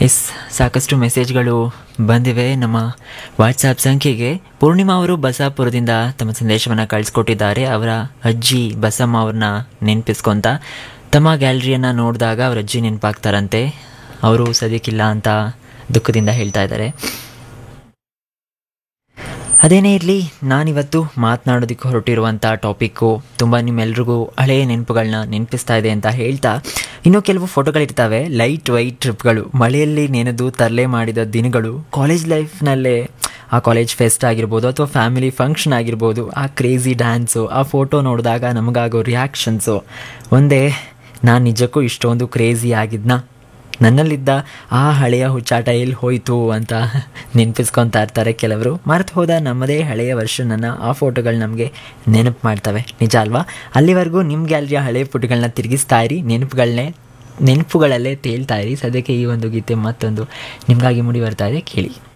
S ಸಾಕಷ್ಟು ಮೆಸೇಜ್ಗಳು ಬಂದಿವೆ ನಮ್ಮ ವಾಟ್ಸಾಪ್ ಸಂಖ್ಯೆಗೆ ಪೂರ್ಣಿಮಾ ಅವರು ಬಸಾಪುರದಿಂದ ತಮ್ಮ ಸಂದೇಶವನ್ನು ಕಳಿಸ್ಕೊಟ್ಟಿದ್ದಾರೆ ಅವರ ಅಜ್ಜಿ ಬಸಮ್ಮ ಅವ್ರನ್ನ ನೆನಪಿಸ್ಕೊಂತ ತಮ್ಮ ಗ್ಯಾಲರಿಯನ್ನು ನೋಡಿದಾಗ ಅವ್ರ ಅಜ್ಜಿ ನೆನಪಾಗ್ತಾರಂತೆ ಅವರು ಸದ್ಯಕ್ಕಿಲ್ಲ ಅಂತ ದುಃಖದಿಂದ ಹೇಳ್ತಾ ಇದ್ದಾರೆ ಅದೇನೇ ಇರಲಿ ನಾನಿವತ್ತು ಮಾತನಾಡೋದಕ್ಕೆ ಹೊರಟಿರುವಂಥ ಟಾಪಿಕ್ಕು ತುಂಬ ನಿಮ್ಮೆಲ್ರಿಗೂ ಹಳೆಯ ನೆನಪುಗಳನ್ನ ನೆನಪಿಸ್ತಾ ಇದೆ ಅಂತ ಹೇಳ್ತಾ ಇನ್ನೂ ಕೆಲವು ಫೋಟೋಗಳಿರ್ತವೆ ಲೈಟ್ ವೈಟ್ ಟ್ರಿಪ್ಗಳು ಮಳೆಯಲ್ಲಿ ನೆನೆದು ತರಲೆ ಮಾಡಿದ ದಿನಗಳು ಕಾಲೇಜ್ ಲೈಫ್ನಲ್ಲೇ ಆ ಕಾಲೇಜ್ ಫೆಸ್ಟ್ ಆಗಿರ್ಬೋದು ಅಥವಾ ಫ್ಯಾಮಿಲಿ ಫಂಕ್ಷನ್ ಆಗಿರ್ಬೋದು ಆ ಕ್ರೇಜಿ ಡ್ಯಾನ್ಸು ಆ ಫೋಟೋ ನೋಡಿದಾಗ ನಮಗಾಗೋ ರಿಯಾಕ್ಷನ್ಸು ಒಂದೇ ನಾನು ನಿಜಕ್ಕೂ ಇಷ್ಟೊಂದು ಕ್ರೇಜಿ ಆಗಿದ್ನ ನನ್ನಲ್ಲಿದ್ದ ಆ ಹಳೆಯ ಹುಚ್ಚಾಟ ಎಲ್ಲಿ ಹೋಯಿತು ಅಂತ ನೆನಪಿಸ್ಕೊತಾ ಇರ್ತಾರೆ ಕೆಲವರು ಮರೆತು ಹೋದ ನಮ್ಮದೇ ಹಳೆಯ ವರ್ಷನನ್ನು ಆ ಫೋಟೋಗಳು ನಮಗೆ ನೆನಪು ಮಾಡ್ತವೆ ನಿಜ ಅಲ್ವಾ ಅಲ್ಲಿವರೆಗೂ ನಿಮ್ಮ ಗ್ಯಾಲರಿಯ ಹಳೆಯ ಫೋಟೋಗಳನ್ನ ತಿರುಗಿಸ್ತಾ ಇರಿ ನೆನಪುಗಳನ್ನೇ ನೆನಪುಗಳಲ್ಲೇ ತೇಲ್ತಾ ಇರಿ ಸದ್ಯಕ್ಕೆ ಈ ಒಂದು ಗೀತೆ ಮತ್ತೊಂದು ನಿಮಗಾಗಿ ಮುಡಿ ಬರ್ತಾ ಇದೆ ಕೇಳಿ